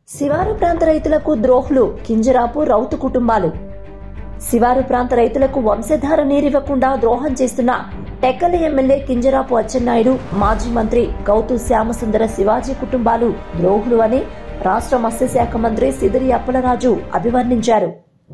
శివారు ప్రాంత రైతులకు ద్రోహులు కింజరాపు రౌతు కుటుంబాలు శివారు ప్రాంత రైతులకు వంశధార నీరివ్వకుండా ద్రోహం చేస్తున్న టెక్కలి ఎమ్మెల్యే కింజరాపు అచ్చెన్నాయుడు మాజీ మంత్రి గౌతు శ్యామసుందర శివాజీ కుటుంబాలు ద్రోహులు అని రాష్ట్ర మత్స్యశాఖ మంత్రి సిదిరి అప్పలరాజు అభివర్ణించారు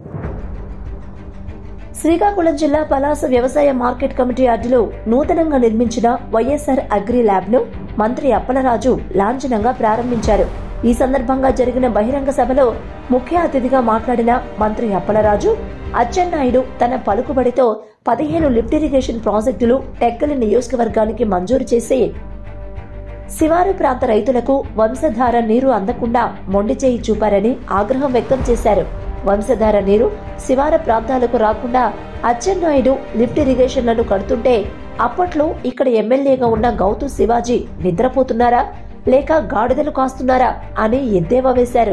శ్రీకాకుళం జిల్లా పలాస వ్యవసాయ మార్కెట్ కమిటీ అడ్డులో నూతనంగా నిర్మించిన వైఎస్ఆర్ అగ్రి ల్యాబ్ ను మంత్రి అప్పలరాజు లాంఛనంగా ప్రారంభించారు ఈ సందర్భంగా జరిగిన బహిరంగ సభలో ముఖ్య అతిథిగా మాట్లాడిన మంత్రి అప్పలరాజు అచ్చెన్నాయుడు తన పలుకుబడితో పదిహేను లిఫ్ట్ ఇరిగేషన్ ప్రాజెక్టులు టెక్కలి నియోజకవర్గానికి మంజూరు చేసి శివారు ప్రాంత రైతులకు వంశధార నీరు అందకుండా మొండి చేయి చూపారని ఆగ్రహం వ్యక్తం చేశారు వంశధార నీరు శివార ప్రాంతాలకు రాకుండా అచ్చెన్నాయుడు లిఫ్ట్ ఇరిగేషన్లను కడుతుంటే అప్పట్లో ఇక్కడ ఎమ్మెల్యేగా ఉన్న గౌతు శివాజీ నిద్రపోతున్నారా లేక గాడిదలు కాస్తున్నారా అని ఎద్దేవా వేశారు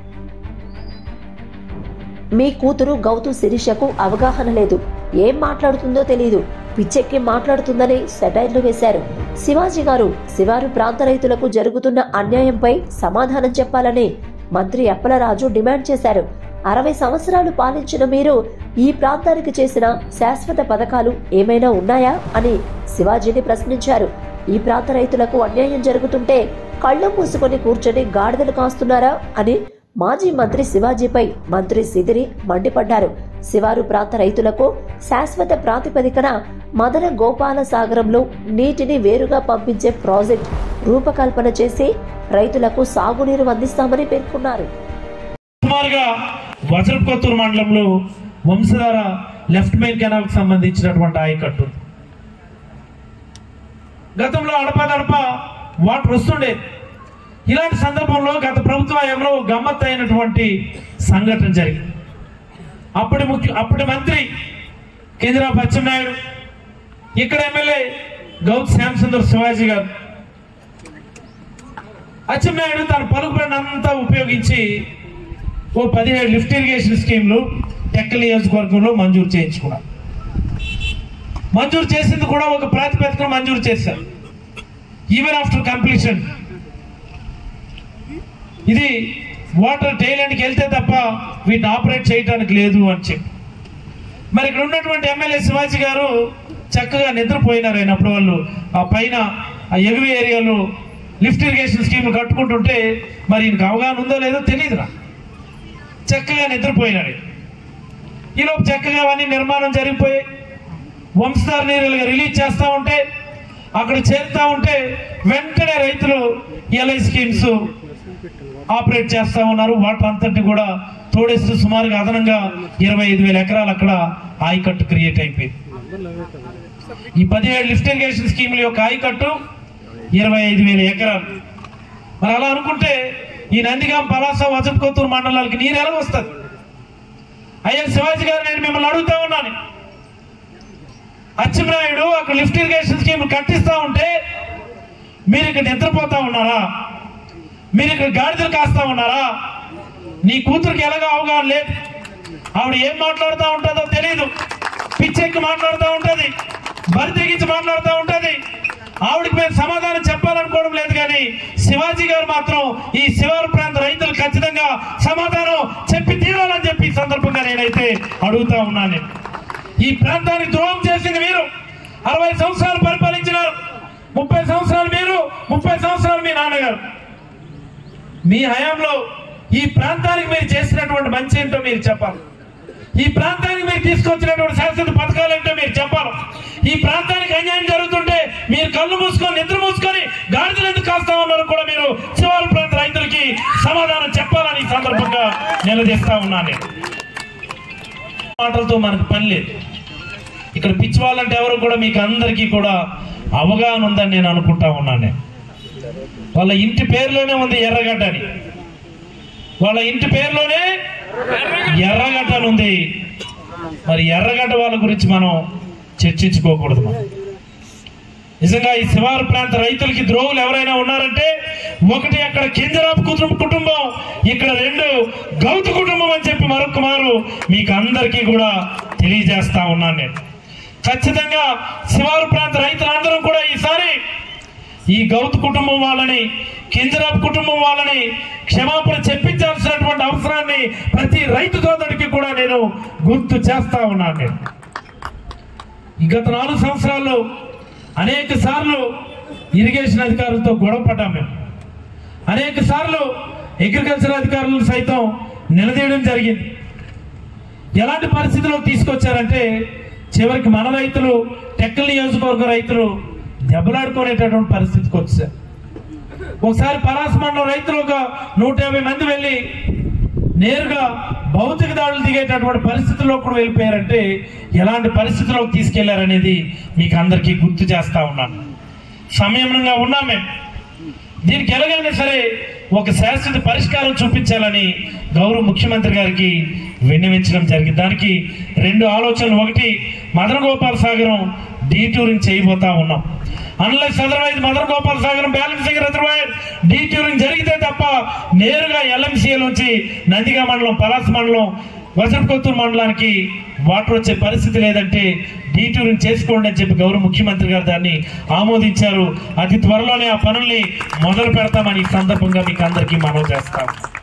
మీ కూతురు గౌతు శిరీషకు అవగాహన లేదు ఏం మాట్లాడుతుందో తెలియదు పిచ్చెక్కి మాట్లాడుతుందని సెటైర్లు వేశారు శివాజీ గారు శివారు ప్రాంత రైతులకు జరుగుతున్న అన్యాయంపై సమాధానం చెప్పాలని మంత్రి అప్పలరాజు డిమాండ్ చేశారు అరవై సంవత్సరాలు పాలించిన మీరు ఈ ప్రాంతానికి చేసిన శాశ్వత పథకాలు ఏమైనా ఉన్నాయా అని శివాజీని ప్రశ్నించారు ఈ ప్రాంత రైతులకు అన్యాయం జరుగుతుంటే కళ్ళు మూసుకొని కూర్చొని గాడిదలు కాస్తున్నారా అని మాజీ మంత్రి శివాజీపై మంత్రి సిదిరి మండిపడ్డారు శివారు ప్రాంత రైతులకు శాశ్వత ప్రాతిపదికన మదన గోపాల సాగరంలో నీటిని వేరుగా పంపించే ప్రాజెక్ట్ రూపకల్పన చేసి రైతులకు సాగునీరు అందిస్తామని పేర్కొన్నారు సుమారుగా వజ్రకొత్తూరు మండలంలో వంశధార లెఫ్ట్ మెయిన్ కెనాల్ కి సంబంధించినటువంటి ఆయకట్టు గతంలో అడపదడప వాటర్ వస్తుండే ఇలాంటి సందర్భంలో గత ప్రభుత్వ హయాంలో గమ్మత్తు అయినటువంటి సంఘటన జరిగింది అప్పటి ముఖ్య అప్పటి మంత్రి కేంద్రరావు అచ్చెన్నాయుడు ఇక్కడ ఎమ్మెల్యే గౌత్ శ్యామసుందర్ శివాజీ గారు అచ్చెన్నాయుడు తన పలుకుబడిని అంతా ఉపయోగించి ఓ పదిహేడు లిఫ్ట్ ఇరిగేషన్ స్కీమ్లు టెక్కల్ నియోజకవర్గంలో మంజూరు చేయించుకున్నారు మంజూరు చేసింది కూడా ఒక ప్రాతిపదికన మంజూరు చేశారు ఈవెన్ ఆఫ్టర్ కంప్లీషన్ ఇది వాటర్ టైలాండ్కి వెళ్తే తప్ప వీటిని ఆపరేట్ చేయడానికి లేదు అని చెప్పి మరి ఇక్కడ ఉన్నటువంటి ఎమ్మెల్యే శివాజీ గారు చక్కగా నిద్రపోయినారు అయినప్పుడు వాళ్ళు ఆ పైన ఆ ఎగువ ఏరియాలో లిఫ్ట్ ఇరిగేషన్ స్కీమ్ కట్టుకుంటుంటే మరి ఈయనకు అవగాహన ఉందో లేదో తెలియదురా చక్కగా నిద్రపోయినాడు ఈలోపు చక్కగా అవన్నీ నిర్మాణం జరిగిపోయి వంశధార నీరులుగా రిలీజ్ చేస్తూ ఉంటే అక్కడ చేరుతా ఉంటే వెంటనే రైతులు ఎల్ఐ స్కీమ్స్ ఆపరేట్ చేస్తా ఉన్నారు వాటర్ అంతటి కూడా తోడేస్తూ సుమారుగా అదనంగా ఇరవై ఐదు వేల ఎకరాలు అక్కడ ఆయకట్టు క్రియేట్ అయిపోయింది ఈ పదిహేడు లిఫ్ట్ ఇరిగేషన్ స్కీముల యొక్క ఆయకట్టు ఇరవై ఐదు వేల ఎకరాలు మరి అలా అనుకుంటే ఈ నందిగాం పలాస వజపకొత్తూరు మండలాలకి నీరు ఎలా వస్తుంది అయ్యా శివాజీ గారు నేను మిమ్మల్ని అడుగుతా ఉన్నాను అచ్చెన్నాయుడు అక్కడ లిఫ్ట్ ఇరిగేషన్ స్కీమ్ కట్టిస్తా ఉంటే మీరు ఇక్కడ నిద్రపోతా ఉన్నారా మీరు ఇక్కడ గాడిదలు కాస్తా ఉన్నారా నీ కూతురికి ఎలాగో అవగాహన లేదు ఆవిడ ఏం మాట్లాడుతూ ఉంటుందో తెలియదు పిచ్చెక్కి మాట్లాడుతూ ఉంటుంది బరి తెగించి మాట్లాడుతూ ఉంటుంది ఆవిడకి మేము సమాధానం చెప్పాలనుకోవడం లేదు కానీ శివాజీ గారు మాత్రం ఈ శివారు ప్రాంత రైతులు ఖచ్చితంగా సమాధానం చెప్పి తీరాలని చెప్పి ఈ సందర్భంగా నేనైతే అడుగుతా ఉన్నాను నేను. ఈ ప్రాంతానికి ద్రోహం చేసింది మీరు అరవై సంవత్సరాలు పరిపాలించినారు ముప్పై సంవత్సరాలు మీరు ముప్పై సంవత్సరాలు మీ నాన్నగారు మీ హయాంలో ఈ ప్రాంతానికి మీరు చేసినటువంటి మంచి ఏంటో మీరు చెప్పాలి ఈ ప్రాంతానికి మీరు తీసుకొచ్చినటువంటి శాశ్వత పథకాలు ఏంటో మీరు చెప్పాలి ఈ ప్రాంతానికి అన్యాయం జరుగుతుంటే మీరు కళ్ళు మూసుకొని నిద్ర మూసుకొని గాడిదలు ఎందుకు కాస్తా ఉన్నారు కూడా మీరు శివారు ప్రాంత రైతులకి సమాధానం చెప్పాలని ఈ సందర్భంగా నిలదీస్తా ఉన్నాను నేను. మాటలతో మనకు పని లేదు ఇక్కడ పిచ్చి వాళ్ళంటే ఎవరు కూడా మీకు అందరికీ కూడా అవగాహన ఉందని నేను అనుకుంటా ఉన్నాను నేను. వాళ్ళ ఇంటి పేరులోనే ఉంది ఎర్రగడ్డ అని వాళ్ళ ఇంటి పేరులోనే ఎర్రగడ్డ అని ఉంది మరి ఎర్రగడ్డ వాళ్ళ గురించి మనం చర్చించుకోకూడదు మనం నిజంగా ఈ శివారు ప్రాంత రైతులకి ద్రోహులు ఎవరైనా ఉన్నారంటే ఒకటి అక్కడ కింజరాపు కుటుంబ కుటుంబం ఇక్కడ రెండు గౌతు కుటుంబం అని చెప్పి మరొక మారు మీకు అందరికీ కూడా తెలియజేస్తా ఉన్నాను నేను ఖచ్చితంగా శివారు ప్రాంత రైతులందరూ కూడా ఈసారి ఈ గౌతు కుటుంబం వాళ్ళని కింజరాపు కుటుంబం వాళ్ళని క్షమాపణ చెప్పించాల్సినటువంటి అవసరాన్ని ప్రతి రైతు సోదరుడికి కూడా నేను గుర్తు చేస్తా ఉన్నాను నేను ఈ గత నాలుగు సంవత్సరాల్లో అనేక సార్లు ఇరిగేషన్ అధికారులతో గొడవ పడ్డాం మేము అనేక సార్లు అగ్రికల్చర్ అధికారులు సైతం నిలదీయడం జరిగింది ఎలాంటి పరిస్థితులకు తీసుకొచ్చారంటే చివరికి మన రైతులు టెక్కల్ నియోజకవర్గ రైతులు దెబ్బలాడుకునేటటువంటి పరిస్థితికి వచ్చారు ఒకసారి పలాస మండలం రైతులు ఒక నూట యాభై మంది వెళ్ళి నేరుగా భౌతిక దాడులు దిగేటటువంటి పరిస్థితుల్లో కూడా వెళ్ళిపోయారంటే ఎలాంటి పరిస్థితుల్లోకి తీసుకెళ్లారనేది మీకు అందరికీ గుర్తు చేస్తా ఉన్నాను సంయమనంగా ఉన్నాం మేము దీనికి ఎలాగైనా సరే ఒక శాశ్వత పరిష్కారం చూపించాలని గౌరవ ముఖ్యమంత్రి గారికి విన్నవించడం జరిగింది దానికి రెండు ఆలోచనలు ఒకటి మదన గోపాల సాగరం డీటూరింగ్ చేయబోతా ఉన్నాం అన్లెస్ అదర్వైజ్ మదన గోపాల సాగరం బ్యాలెన్సింగ్ రిజర్వాయర్ డీటూరింగ్ జరిగితే తప్ప నేరుగా ఎల్ఎంసీఏ నుంచి నందిగా మండలం పలాస మండలం వసంతకొత్తూరు మండలానికి వాటర్ వచ్చే పరిస్థితి లేదంటే డీటూరింగ్ చేసుకోండి అని చెప్పి గౌరవ ముఖ్యమంత్రి గారు దాన్ని ఆమోదించారు అతి త్వరలోనే ఆ పనుల్ని మొదలు పెడతామని ఈ సందర్భంగా మీకు అందరికీ మనవి చేస్తాం